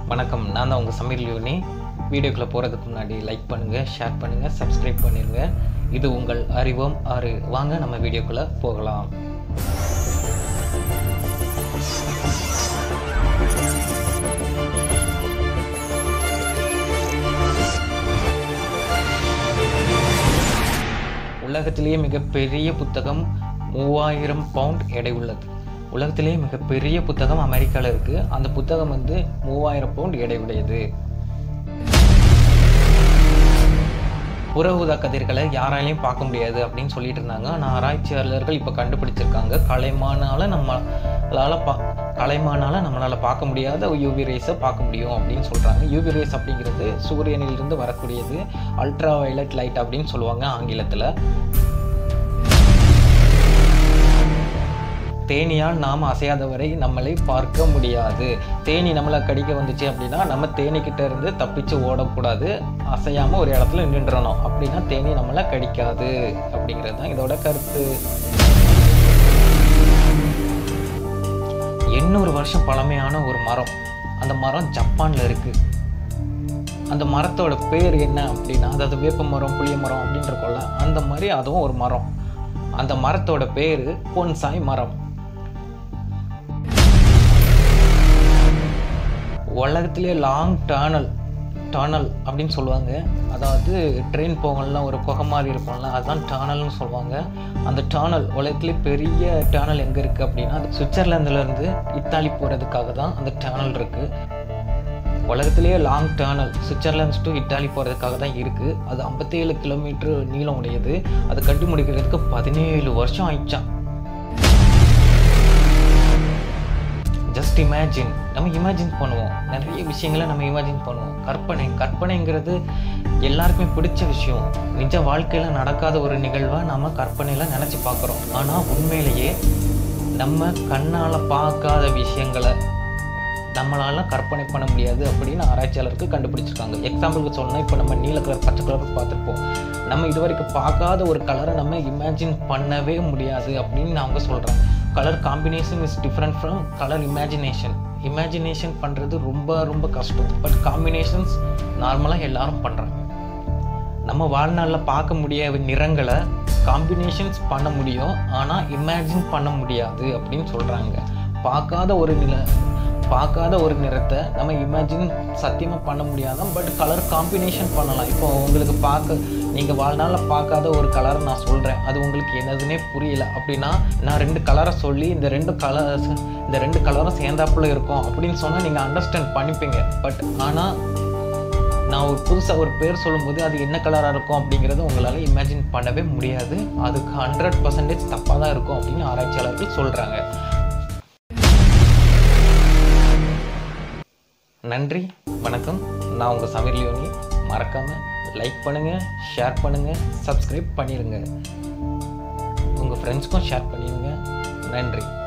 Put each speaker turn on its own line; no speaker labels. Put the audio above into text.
வணக்கம் நான் தான் உங்கள் சமீர் லியோனி வீடியோக்குள்ளே போகிறதுக்கு முன்னாடி லைக் பண்ணுங்கள் ஷேர் பண்ணுங்கள் சப்ஸ்கிரைப் பண்ணிடுங்க இது உங்கள் அறிவோம் ஆறு வாங்க நம்ம வீடியோக்குள்ளே போகலாம் உலகத்திலேயே மிகப்பெரிய புத்தகம் மூவாயிரம் பவுண்ட் எடை உள்ளது உலகத்திலேயே மிகப்பெரிய புத்தகம் அமெரிக்காவில் இருக்குது அந்த புத்தகம் வந்து மூவாயிரம் பவுண்ட் எடை உடையது புற ஊதா கதிர்களை யாராலையும் பார்க்க முடியாது அப்படின்னு சொல்லிட்டு இருந்தாங்க ஆனால் ஆராய்ச்சியாளர்கள் இப்போ கண்டுபிடிச்சிருக்காங்க கலைமானால நம்மளால் பா கலைமானால நம்மளால் பார்க்க முடியாத யூவி ரேஸை பார்க்க முடியும் அப்படின்னு சொல்கிறாங்க யூவி ரேஸ் அப்படிங்கிறது சூரியனிலிருந்து வரக்கூடியது அல்ட்ரா வயலட் லைட் அப்படின்னு சொல்லுவாங்க ஆங்கிலத்தில் தேனியால் நாம் அசையாதவரை நம்மளை பார்க்க முடியாது தேனி நம்மளை கடிக்க வந்துச்சு அப்படின்னா நம்ம தேனிக்கிட்ட இருந்து தப்பிச்சு ஓடக்கூடாது அசையாமல் ஒரு இடத்துல நின்றணும் அப்படின்னா தேனி நம்மளை கடிக்காது அப்படிங்கிறது தான் இதோட கருத்து எண்ணூறு வருஷம் பழமையான ஒரு மரம் அந்த மரம் ஜப்பானில் இருக்குது அந்த மரத்தோட பேர் என்ன அப்படின்னா அதாவது வேப்ப மரம் புளிய மரம் அப்படின்னு இருக்கும்ல அந்த மாதிரி அதுவும் ஒரு மரம் அந்த மரத்தோட பேர் பொன்சாய் மரம் உலகத்திலே லாங் டேர்னல் டேர்னல் அப்படின்னு சொல்லுவாங்க அதாவது ட்ரெயின் போகலாம் ஒரு குகை மாதிரி இருக்கும்ல அதுதான் டேர்னல்னு சொல்லுவாங்க அந்த டேர்னல் உலகத்திலே பெரிய டேர்னல் எங்கே இருக்குது அப்படின்னா அது சுவிட்சர்லாந்துலேருந்து இத்தாலி போகிறதுக்காக தான் அந்த டேர்னல் இருக்குது உலகத்திலேயே long tunnel Switzerland to Italy போகிறதுக்காக தான் இருக்குது அது ஐம்பத்தேழு கிலோமீட்டர் நீளம் உடையது அது கட்டி முடிக்கிறதுக்கு பதினேழு வருஷம் ஆயிடுச்சான் ஜஸ்ட் இமேஜின் நம்ம இமேஜின் பண்ணுவோம் நிறைய விஷயங்களை நம்ம இமேஜின் பண்ணுவோம் கற்பனை கற்பனைங்கிறது எல்லாருக்குமே பிடிச்ச விஷயம் நிஜ வாழ்க்கையில் நடக்காத ஒரு நிகழ்வை நம்ம கற்பனையில் நினச்சி பார்க்குறோம் ஆனால் உண்மையிலேயே நம்ம கண்ணால் பார்க்காத விஷயங்களை நம்மளால கற்பனை பண்ண முடியாது அப்படின்னு ஆராய்ச்சியாளருக்கு கண்டுபிடிச்சிருக்காங்க எக்ஸாம்பிளுக்கு சொன்னால் இப்போ நம்ம நீல கலர் பச்சை கலர் பார்த்துருப்போம் நம்ம இது வரைக்கும் பார்க்காத ஒரு கலரை நம்ம இமேஜின் பண்ணவே முடியாது அப்படின்னு அவங்க சொல்கிறாங்க colour combination is different from colour imagination imagination பண்ணுறது ரொம்ப ரொம்ப கஷ்டம் பட் காம்பினேஷன்ஸ் நார்மலாக எல்லாரும் பண்ணுறாங்க நம்ம வாழ்நாளில் பார்க்க முடியாத நிறங்களை காம்பினேஷன்ஸ் பண்ண முடியும் ஆனால் இமேஜின் பண்ண முடியாது அப்படின்னு சொல்கிறாங்க பார்க்காத ஒரு நில பார்க்காத ஒரு நிறத்தை நம்ம இமேஜின் சத்தியமாக பண்ண முடியாதான் பட் கலர் காம்பினேஷன் பண்ணலாம் இப்போ உங்களுக்கு பார்க்க நீங்கள் வாழ்நாளில் பார்க்காத ஒரு கலரை நான் சொல்கிறேன் அது உங்களுக்கு என்னதுன்னே புரியல அப்படின்னா நான் ரெண்டு கலரை சொல்லி இந்த ரெண்டு கலர்ஸ் இந்த ரெண்டு கலரும் சேர்ந்தாப்புல இருக்கும் அப்படின்னு சொன்னால் நீங்கள் அண்டர்ஸ்டாண்ட் பண்ணிப்பீங்க பட் ஆனால் நான் ஒரு புதுசாக ஒரு பேர் சொல்லும்போது அது என்ன கலராக இருக்கும் அப்படிங்கிறத உங்களால் இமேஜின் பண்ணவே முடியாது அதுக்கு ஹண்ட்ரட் பர்சன்டேஜ் தப்பாக தான் இருக்கும் அப்படின்னு ஆராய்ச்சியாளர்கள் சொல்கிறாங்க நன்றி வணக்கம் நான் உங்கள் சமீர் லியோனி மறக்காமல் லைக் பண்ணுங்கள் ஷேர் பண்ணுங்கள் சப்ஸ்கிரைப் பண்ணிடுங்க உங்கள் ஃப்ரெண்ட்ஸ்க்கும் ஷேர் பண்ணிடுங்க நன்றி